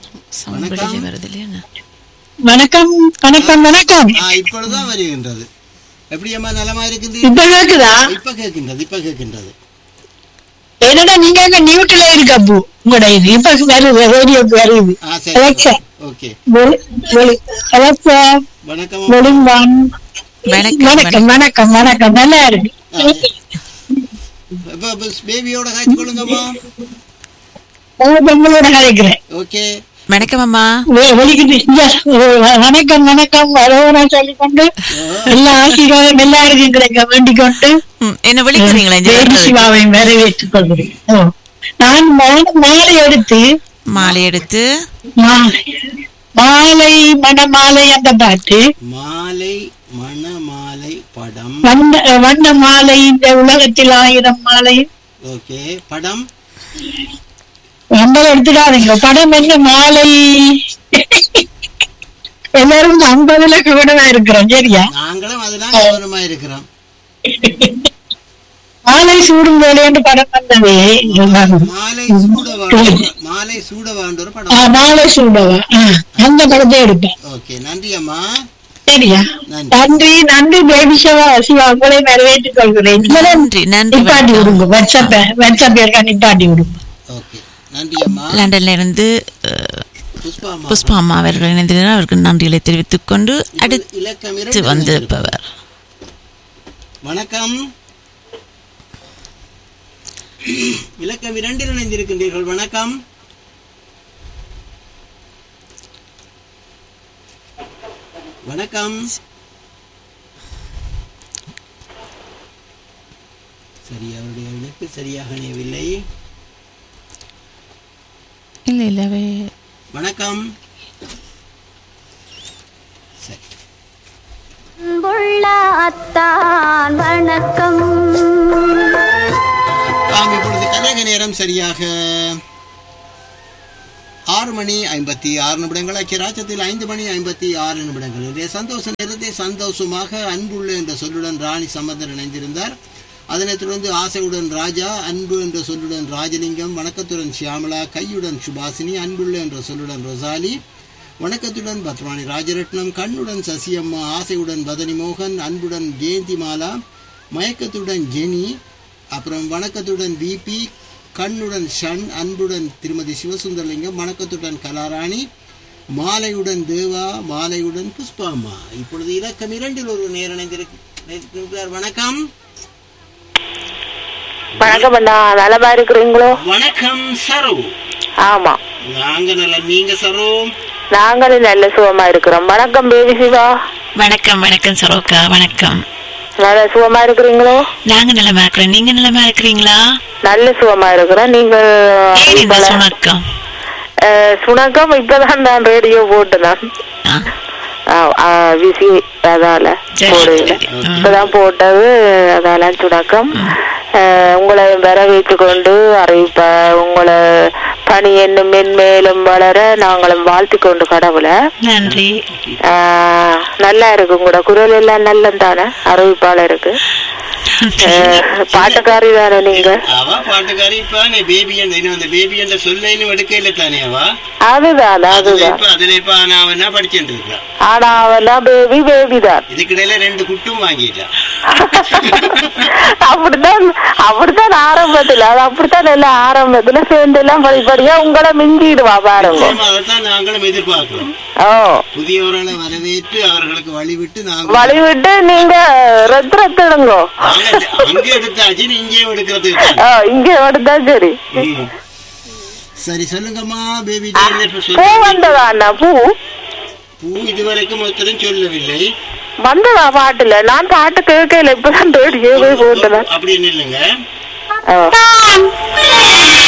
Sound வெளியே வருது இல்லையா வணக்கம் வணக்கம் வணக்கம் ஆ, இப்பொழுதுதான் வருகின்றது எப்படி அம்மா நலமா இருக்குது இப்ப கேக்குதா இப்ப கேட்கின்றது இப்ப கேட்கின்றது என்னடா நீங்க அங்க நியூட்ல இருக்க அப்போ உங்களோட இது இப்ப வருது ரேடியோக்கு வருது ஆ சரி அலெக்சா ஓகே ஒளி ஒளி அலெக்சா வணக்கம் ஒளிம்பான் வணக்கம் வணக்கம் வணக்கம் வணக்கம் நல்லா இருக்கு இப்ப பேபியோட காய்ச்சி கொள்ளுங்கம்மா உங்க பெண்களோட கதைக்கிறேன் ஓகே வணக்கம் அம்மா வெ- வெளிக்கிட்டு இங்க, வ- வணக்கம் வணக்கம் வரவனா சொல்லிக்கொண்டு எல்லா ஆசீர்வாதம் எல்லாருக்கும் கிடைக்க வேண்டிக் கொண்டு ம், என்ன விളിக்கிறீங்களா இந்த தேவி நேரத்துல? சிவாவை வரவேற்றுக் கொள்கிறேன் ஓ. நான் மா- மாலை எடுத்து மாலை எடுத்து மா- மாலை மணமாலை அந்த பாட்டு மாலை மணமாலை படம் வண்ண வண்ண மாலை இந்த உலகத்தில் ஆயிரம் மாலை ஓகே படம் ஐம்பது எடுத்துடாதீங்க படம் என்ன மாலை எல்லாரும் ஐம்பதுல கூடவா இருக்கிறோம் சரியா நாங்களும் அதெல்லாம் கவனமா இருக்கிறோம் மாலை சூடும் வேலைன்னு படம் வந்தது மாலை சூடவாண்ட மாலை சூடவாண்ட ஒரு ஆ, படம் மாலை சூடவா ஆ, அந்த படத்தை எடுப்பேன் ஓகே நன்றி அம்மா சரியா நன்றி நன்றி நன்றி பேபி சிவா சிவா உங்களை வரவேற்றுக் கொள்கிறேன் நீங்களும் நன்றி நன்றி நிப்பாட்டி வணக்கம். விடுங்க வாட்ஸ்அப் வாட்ஸ்அப் இருக்கா நிப்பாட்டி விடுங்க ஓகே நன்றி அம்மா லண்டன்ல இருந்து அஹ், புஷ்பா அம்மா புஷ்பா அம்மா அவர்கள் இணைந்திருக்கிறார் அவருக்கு நன்றிகளை தெரிவித்துக் கொண்டு அடுத்து இலக்கம் இரண்டு வந்திருப்பவர் வணக்கம் இலக்கம் இரண்டில் இணைந்திருக்கின்றீர்கள் வணக்கம் வணக்கம் சரி அவருடைய இணைப்பு சரியாக இணையவில்லை இல்ல இல்ல அவை வணக்கம் சரி அன்புள்ள அத்தான் வணக்கம் ஆம் இப்பொழுது கலைக நேரம் சரியாக ஆறு மணி ஐம்பத்தி ஆறு நிமிடங்கள் ஐக்கிய ராஜ்யத்தில் ஐந்து மணி ஐம்பத்தி ஆறு நிமிடங்கள் இன்றைய சந்தோஷ நேரத்தை சந்தோஷமாக அன்புள்ள என்ற சொல்லுடன் ராணி சம்பந்தர் இணைந்திருந்தார் அதனைத் தொடர்ந்து ஆசையுடன் ராஜா அன்பு என்ற சொல்லுடன் ராஜலிங்கம் வணக்கத்துடன் சியாமளா கையுடன் சுபாசினி அன்புள்ள என்ற சொல்லுடன் ரொசாலி வணக்கத்துடன் பத்மானி ராஜரட்னம் கண்ணுடன் சசியம்மா ஆசையுடன் பதனி மோகன் அன்புடன் ஜெயந்திமாலா மயக்கத்துடன் ஜெனி அப்புறம் வணக்கத்துடன் பிபி கண்ணுடன் ஷன் அன்புடன் திருமதி சிவசுந்தரலிங்கம் வணக்கத்துடன் கலாராணி மாலையுடன் தேவா மாலையுடன் புஷ்பாமா இப்பொழுது இலக்கம் இரண்டில் ஒரு நேரணைந்திருக்கிறார் வணக்கம் வணக்கம் அண்ணா நலமா இருக்கிறீங்களோ வணக்கம் சரு ஆமா நாங்க நல்ல நீங்க சரு நாங்களும் நல்ல சுகமா இருக்கிறோம் வணக்கம் பேபி சிவா வணக்கம் வணக்கம் சரோக்கா வணக்கம் நல்ல சுகமா இருக்கிறீங்களோ நாங்க நலமா இருக்கிறோம் நீங்க நலமா இருக்கிறீங்களா நல்ல சுகமா இருக்கிறோம் நீங்கள் ஏன் இந்த சுணக்கம் அஹ், சுணக்கம் இப்பதான் நான் ரேடியோ போட்டுதான் ஆ, விசி அதால சரி, போடுங்க சரி. ம். இப்பதான் போட்டது அதால சுணக்கம் அஹ், உங்களை வரவேற்று கொண்டு அறிவிப்ப உங்களை பணி என்னும் மென்மேலும் வளர நாங்களும் வாழ்த்தி கொண்டு கடவுளை நன்றி ஆஹ் நல்லா இருக்கு உங்களோட குரல் எல்லாம் நல்லதானே அறிவிப்பாளருக்கு ஆஹ் பாட்டுக்காரி தானே நீங்க அவ பாட்டுக்காரி இப்ப நீ பேபி என்ற இன்னும் அந்த பேபி என்ற சொல்ல இன்னும் எடுக்கல தானே அவ அதுதான் அதுல அதுதான் இப்ப அதுல இப்ப நான் என்ன படிச்சுட்டு இருக்கிறேன் ஆனா அவெல்லாம் பேபி பேபி தான் இதுக்கிடையில ரெண்டு குட்டும் வாங்கிட்டான் அப்படித்தான் அப்படித்தான் ஆரம்பத்துல அது அப்படித்தான் எல்லாம் ஆரம்பத்துல சேர்ந்து எல்லாம் படிப்படியா உங்களை மிஞ்சிடுவா பாருங்க நிச்சயமா அதைத்தான் நாங்களும் எதிர்பார்க்கிறோம் ஓ புதியவர்களை வரவேற்று அவர்களுக்கு வழிவிட்டு நாங்கள் வழி விட்டு நீங்க ரத்திரத்திடுங்கோ நாங்க அங்க எடுத்தாச்சு நீ இங்கேயும் எடுக்கிறது ஓ இங்க எடுத்தா சரி சரி சொல்லுங்கம்மா பேபி பூ சொல்லுங்க வந்ததா அண்ணா பூ பூ இதுவரைக்கும் ஒருத்தரும் சொல்லவில்லை வந்ததா பாட்டுல நான் பாட்டு கேட்கல இப்பதான் ரேடியோவே போட்டுதான் அப்படின்னு இல்லைங்க ஓ